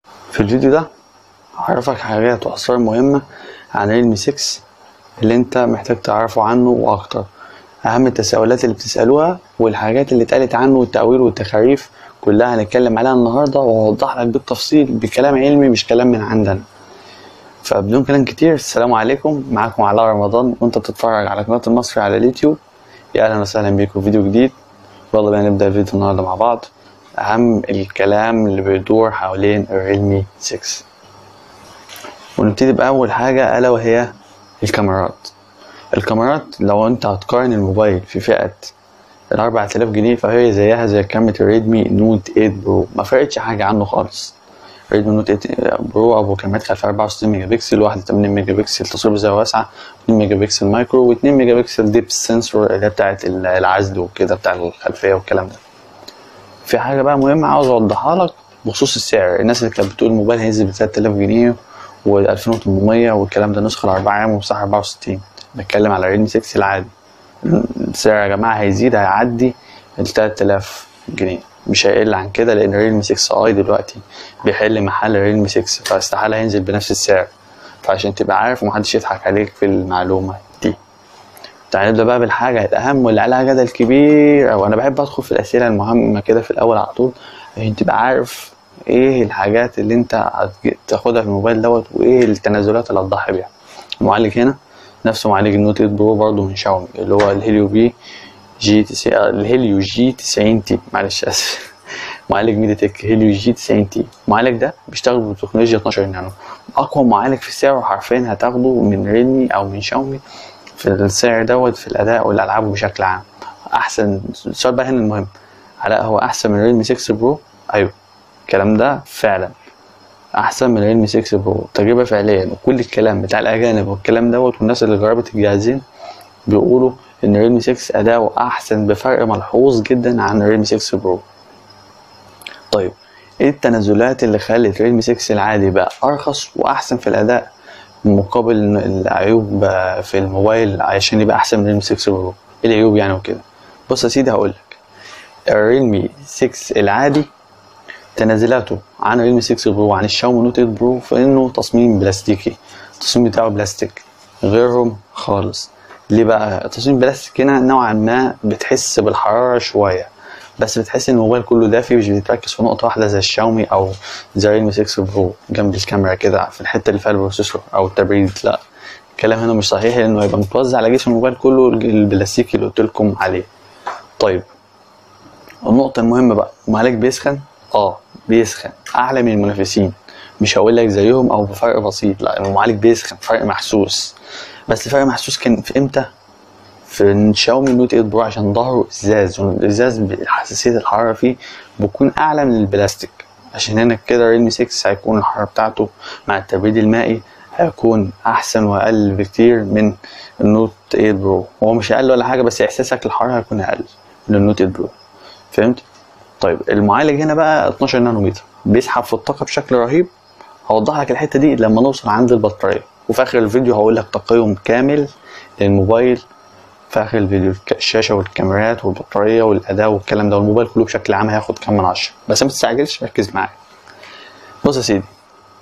في الفيديو ده هعرفك حاجات وأسرار مهمة عن ريلمي 6 اللي انت محتاج تعرفه عنه وأكتر أهم التساؤلات اللي بتسألوها والحاجات اللي اتقالت عنه والتأويل والتخاريف كلها هنتكلم عليها النهاردة وهوضح لك بالتفصيل بكلام علمي مش كلام من عندنا فبدون كلام كتير السلام عليكم معاكم علاء رمضان وانت بتتفرج على قناة المصري على اليوتيوب يا اهلا وسهلا بيكم في فيديو جديد يلا بقى نبدأ الفيديو النهاردة مع بعض أهم الكلام اللي بيدور حوالين الريلمي 6 ونبتدي بأول حاجة ألا وهي الكاميرات الكاميرات لو انت هتقارن الموبايل في فئة ال 4000 جنيه فهي زيها زي كاميرا الريدمي نوت 8 برو ما فرقتش حاجة عنه خالص ريدمي نوت 8 برو ابو كاميرات خلفية 64 ميجا بكسل واحدة 8 ميجا بكسل تصوير بزاوية واسعة 2 ميجا بكسل مايكرو و2 ميجا بكسل ديب سنسور اللي هي بتاعت العزل وكده بتاع الخلفية والكلام ده في حاجة بقى مهمة عاوز اوضحها لك بخصوص السعر الناس اللي كانت بتقول الموبايل هينزل ب 3000 جنيه و 2800 والكلام ده نسخة 4 رام ومساحة 64 بتكلم على ريلمي 6 العادي السعر يا جماعة هيزيد هيعدي ال 3000 جنيه مش هيقل عن كده لأن ريلمي 6 اي دلوقتي بيحل محل ريلمي 6 فاستحالة هينزل بنفس السعر فعشان تبقى عارف ومحدش يضحك عليك في المعلومة دي تعال نبدأ بقى بالحاجة الأهم واللي عليها جدل كبير أو أنا بحب أدخل في الأسئلة المهمة كده في الأول على طول عشان تبقى عارف إيه الحاجات اللي أنت هتاخدها في الموبايل دوت وإيه التنازلات اللي هتضحي بيها المعالج هنا نفس معالج النوت 8 برو برضه من شاومي اللي هو الهيليو بي جي تسي... الهيليو جي 90 تي معلش اسف معالج ميديا تك هيليو جي 90 تي المعالج ده بيشتغل بتكنولوجيا 12 نانو اقوى معالج في السعر حرفيا هتاخده من ريلمي او من شاومي في السعر دوت في الاداء والالعاب بشكل عام احسن السؤال بقى هنا المهم علاء هو احسن من ريلمي 6 برو ايوه الكلام ده فعلا احسن من ريلمي 6 برو تجربه فعليا وكل الكلام بتاع الاجانب والكلام دوت والناس اللي جربت الجهازين بيقولوا ان ريلمي 6 اداؤه احسن بفرق ملحوظ جدا عن ريلمي 6 برو طيب ايه التنازلات اللي خلت ريلمي 6 العادي بقى ارخص واحسن في الاداء مقابل العيوب في الموبايل عشان يبقى احسن من ريلمي 6 برو ايه العيوب يعني وكده بص يا سيدي هقولك الريلمي 6 العادي تنازلاته عن ريلمي 6 برو وعن الشاومي نوت 8 برو فانه تصميم بلاستيكي التصميم بتاعه بلاستيك غيرهم خالص ليه بقى التصميم البلاستيك هنا نوعا ما بتحس بالحراره شويه بس بتحس ان الموبايل كله دافي مش بتركز في نقطه واحده زي الشاومي او زي ريلمي 6 برو جنب الكاميرا كده في الحته اللي فيها البروسيسور او التبريد لا الكلام هنا مش صحيح لانه هيبقى متوزع على جسم الموبايل كله البلاستيكي اللي قلت لكم عليه طيب النقطة المهمة بقى المعالج بيسخن اه بيسخن اعلى من المنافسين مش هقول لك زيهم او بفرق بسيط لا المعالج بيسخن فرق محسوس بس فرق محسوس كان في امتى في شاومي نوت 8 برو عشان ظهره ازاز والازاز حساسيه الحراره فيه بتكون اعلى من البلاستيك عشان هنا كده ريلمي 6 هيكون الحراره بتاعته مع التبريد المائي هيكون احسن واقل بكتير من النوت 8 برو هو مش اقل ولا حاجه بس احساسك للحراره هيكون اقل من النوت 8 برو فهمت طيب المعالج هنا بقى 12 نانومتر بيسحب في الطاقه بشكل رهيب هوضح لك الحته دي لما نوصل عند البطاريه وفي اخر الفيديو هقول لك تقييم كامل للموبايل في اخر الفيديو الشاشه والكاميرات والبطاريه والاداء والكلام ده والموبايل كله بشكل عام هياخد كام من عشرة بس ما تستعجلش ركز معايا بص يا سيدي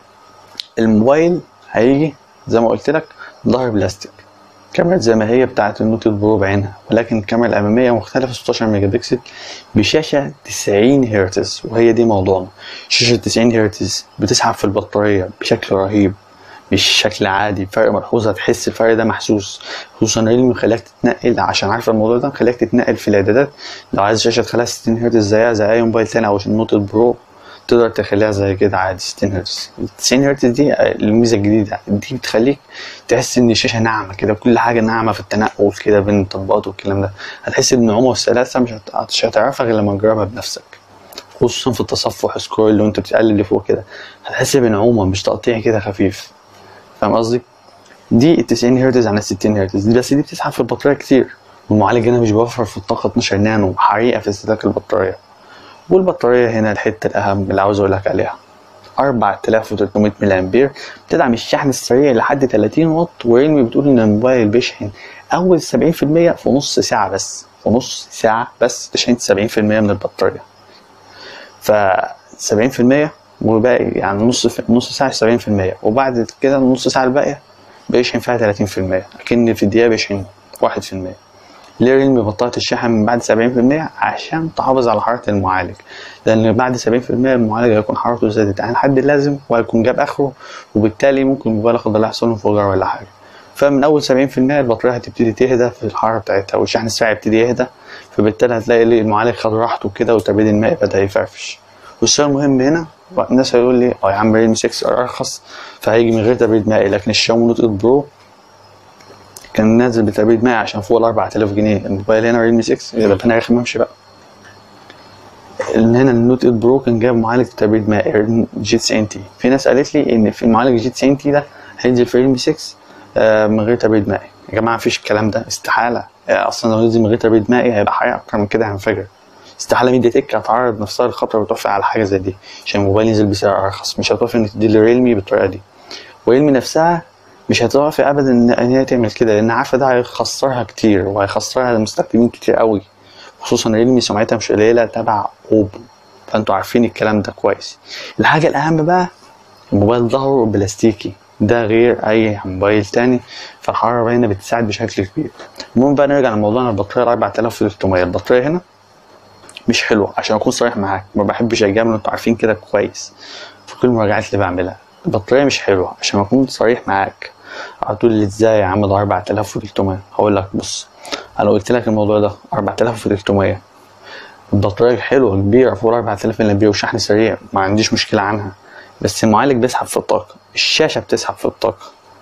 الموبايل هيجي زي ما قلت لك ظهر بلاستيك كاميرا زي ما هي بتاعة النوت برو بعينها ولكن الكاميرا الأمامية مختلفة 16 ميجا بكسل بشاشة 90 هرتز وهي دي موضوعنا شاشة 90 هرتز بتسحب في البطارية بشكل رهيب مش شكل عادي فرق ملحوظ هتحس الفرق ده محسوس خصوصا ريلمي مخليك تتنقل عشان عارف الموضوع ده مخليك تتنقل في الاعدادات لو عايز شاشة تخليها 60 هرتز زيها زي أي موبايل تاني أو النوت برو تقدر تخليها زي كده عادي 60 هرتز ال 90 هرتز دي الميزه الجديده دي بتخليك تحس ان الشاشه ناعمه كده كل حاجه ناعمه في التنقل كده بين التطبيقات والكلام ده هتحس بالنعومه والسلاسه مش مش هتعرفها غير لما تجربها بنفسك خصوصا في التصفح سكرول وانت بتقلب لفوق كده هتحس بنعومه مش تقطيع كده خفيف فاهم قصدي دي ال 90 هرتز عن ال 60 هرتز دي بس دي بتسحب في البطاريه كتير والمعالج هنا مش بيوفر في الطاقه 12 نانو حريقه في استهلاك البطاريه والبطارية هنا الحتة الأهم اللي عاوز أقولك عليها 4300 ملي أمبير بتدعم الشحن السريع لحد 30 واط وريلمي بتقول إن الموبايل بيشحن أول 70% في نص ساعة بس في نص ساعة بس تشحن 70% من البطارية ف 70% وباقي يعني نص في نص ساعة سبعين في المية وبعد كده النص ساعة الباقية بيشحن فيها تلاتين في المية أكن في الدقيقة بيشحن واحد في المية ليه ريلمي بطلت الشحن من بعد سبعين في المية عشان تحافظ على حرارة المعالج لأن بعد سبعين في المية المعالج هيكون حرارته زادت عن الحد اللازم وهيكون جاب آخره وبالتالي ممكن الموبايل لا قدر الله يحصل له انفجار ولا حاجة فمن أول سبعين في المية البطارية هتبتدي تهدى في الحرارة بتاعتها والشحن السريع يبتدي يهدى فبالتالي هتلاقي ليه المعالج خد راحته كده والتبريد المائي بدأ يفرفش والسؤال المهم هنا الناس هيقول لي اه يا عم ريلمي 6 ارخص فهيجي من غير تبريد مائي لكن الشاومي نوت 8 برو كان نازل بتبريد مائي عشان فوق ال 4000 جنيه الموبايل هنا ريلمي 6 يبقى انا رخم امشي بقى ان هنا النوت 8 برو كان جايب معالج تبريد مائي جي 90 تي في ناس قالت لي ان في المعالج جي 90 تي ده هينزل في ريلمي 6 آه، من غير تبريد مائي يا جماعه مفيش الكلام ده استحاله آه، اصلا لو نزل من غير تبريد مائي هيبقى حاجه اكتر من كده هينفجر استحاله ميديا تك هتعرض نفسها للخطر وتوافق على حاجه زي دي عشان الموبايل ينزل بسعر ارخص مش هتوافق ان تدي لريلمي بالطريقه دي وريلمي نفسها مش هتوافق ابدا ان إن هي تعمل كده لان عارفه ده هيخسرها كتير وهيخسرها لمستخدمين كتير قوي خصوصا ريلمي سمعتها مش قليله تبع اوبو فانتوا عارفين الكلام ده كويس الحاجه الاهم بقى الموبايل ظهره بلاستيكي ده غير اي موبايل تاني فالحراره هنا بتساعد بشكل كبير المهم بقى نرجع لموضوعنا البطاريه ال 4300 البطاريه هنا مش حلوه عشان اكون صريح معاك ما بحبش اجامل انتوا عارفين كده كويس في كل المراجعات اللي بعملها البطاريه مش حلوه عشان اكون صريح معاك هتقول لي ازاي يا عم ده 4300 هقول لك بص انا قلت لك الموضوع ده 4300 البطاريه حلوه كبيره فوق 4000 ملي وشحن سريع ما عنديش مشكله عنها بس المعالج بيسحب في الطاقه الشاشه بتسحب في الطاقه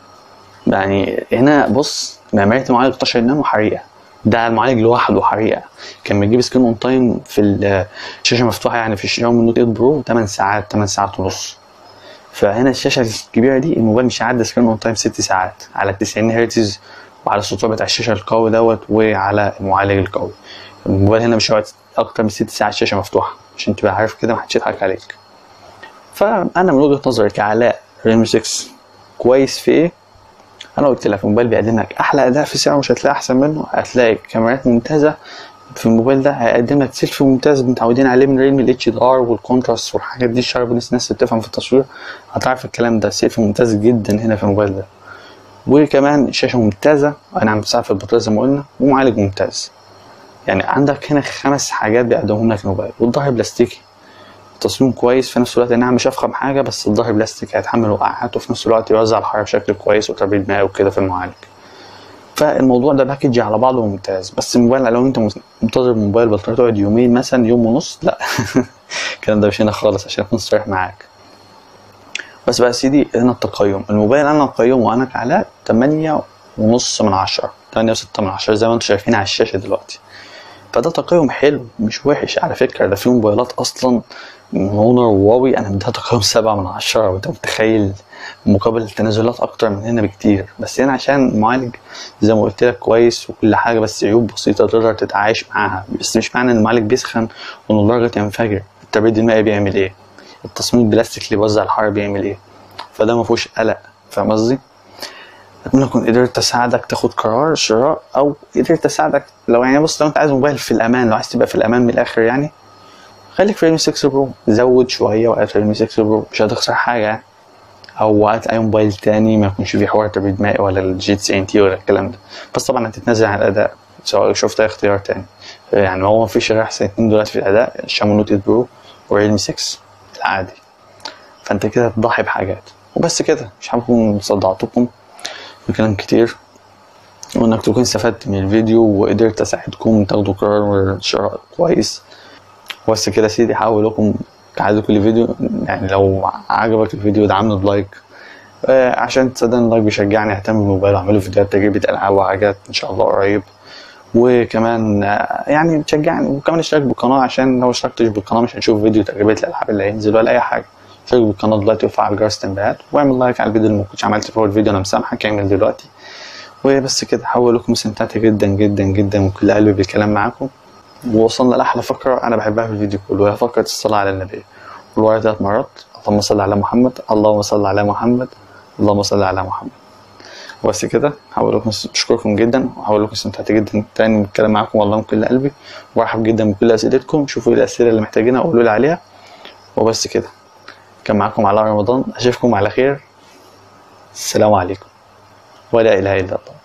يعني هنا بص معمارية المعالج 16 نانو حريقة ده المعالج لوحده حريقة كان بيجيب سكرين اون تايم في الشاشة مفتوحة يعني في الشاومي نوت 8 برو 8 ساعات 8 ساعات ونص فهنا الشاشة الكبيرة دي الموبايل مش هيعدي سكرين اون تايم 6 ساعات على 90 هرتز وعلى السطوع بتاع الشاشة القوي دوت وعلى المعالج القوي الموبايل هنا مش هيقعد أكتر من 6 ساعات شاشة مفتوحة عشان تبقى عارف كده محدش يضحك عليك فأنا من وجهة نظري كعلاء ريلمي 6 كويس في إيه؟ انا قلت لك الموبايل بيقدم لك احلى اداء في سعره مش هتلاقي احسن منه هتلاقي كاميرات ممتازه في الموبايل ده هيقدم لك سيلفي ممتاز متعودين عليه من ريلمي الاتش دي ار والكونتراست والحاجات دي الشرب الناس الناس اللي بتفهم في التصوير هتعرف الكلام ده سيلفي ممتاز جدا هنا في الموبايل ده وكمان شاشه ممتازه انا عم بساعد في البطاريه زي ما قلنا ومعالج ممتاز يعني عندك هنا خمس حاجات بيقدمهم لك الموبايل والظهر بلاستيكي تصميم كويس في نفس الوقت انها مش افخم حاجه بس الظهر بلاستيك هيتحمل وقعات وفي نفس الوقت يوزع الحراره بشكل كويس وتبريد مائي وكده في المعالج فالموضوع ده باكج على بعضه ممتاز بس الموبايل لو انت منتظر موبايل بطاريته تقعد يومين مثلا يوم ونص لا الكلام ده مش هنا خالص عشان اكون صريح معاك بس بقى يا سيدي هنا التقيم الموبايل انا اقيمه انا كعلاء 8 ونص من عشرة 8 وستة من عشرة زي ما انتم شايفين على الشاشة دلوقتي فده تقييم حلو مش وحش على فكرة ده في موبايلات أصلا هونر وواوي أنا مديها تقييم سبعة من عشرة وأنت متخيل مقابل التنازلات أكتر من هنا بكتير بس هنا عشان المعالج زي ما قلت لك كويس وكل حاجة بس عيوب بسيطة تقدر تتعايش معاها بس مش معنى إن المعالج بيسخن وإن درجة ينفجر التبريد المائي بيعمل إيه التصميم البلاستيك اللي بيوزع الحرارة بيعمل إيه فده مفهوش قلق فاهم قصدي؟ اتمنى اكون قدرت اساعدك تاخد قرار شراء او قدرت اساعدك لو يعني بص لو انت عايز موبايل في الامان لو عايز تبقى في الامان من الاخر يعني خليك في ريلمي 6 برو زود شويه وقت ريلمي 6 برو مش هتخسر حاجه يعني او وقت اي موبايل تاني ما يكونش فيه حوار تبريد مائي ولا الجي 90 تي ولا الكلام ده بس طبعا هتتنازل عن الاداء سواء شفت اي اختيار تاني يعني هو مفيش غير احسن اتنين دلوقتي في الاداء الشاومي نوت 8 برو وريلمي 6 العادي فانت كده هتضحي بحاجات وبس كده مش حابب اكون صدعتكم بكلام كتير وانك تكون استفدت من الفيديو وقدرت اساعدكم تاخدوا قرار شراء كويس بس كده يا سيدي هحاول لكم كعادة كل فيديو يعني لو عجبك الفيديو دعمني بلايك آه عشان تصدقني اللايك بيشجعني اهتم بالموبايل واعمله فيديوهات تجربة العاب وحاجات ان شاء الله قريب وكمان آه يعني تشجعني وكمان اشترك بالقناة عشان لو اشتركتش بالقناة مش هتشوف فيديو تجربة الالعاب اللي هينزل ولا اي حاجة اشترك بالقناة دلوقتي وفعل جرس التنبيهات واعمل لايك على الفيديو اللي ما كنتش عملت في اول فيديو انا مسامحك اعمل دلوقتي وبس كده هقول لكم استمتعت جدا جدا جدا من كل قلبي بالكلام معاكم ووصلنا لاحلى فقره انا بحبها في الفيديو كله وهي فقره الصلاه على النبي قولوها ثلاث مرات اللهم صل على محمد اللهم صل على محمد اللهم صل على محمد بس كده هقول لكم بشكركم جدا وهقول لكم استمتعت جدا تاني بالكلام معاكم والله من كل قلبي وارحب جدا بكل اسئلتكم شوفوا ايه الاسئله اللي محتاجينها وقولوا لي عليها وبس كده كان معاكم علاء رمضان اشوفكم على خير السلام عليكم ولا اله الا الله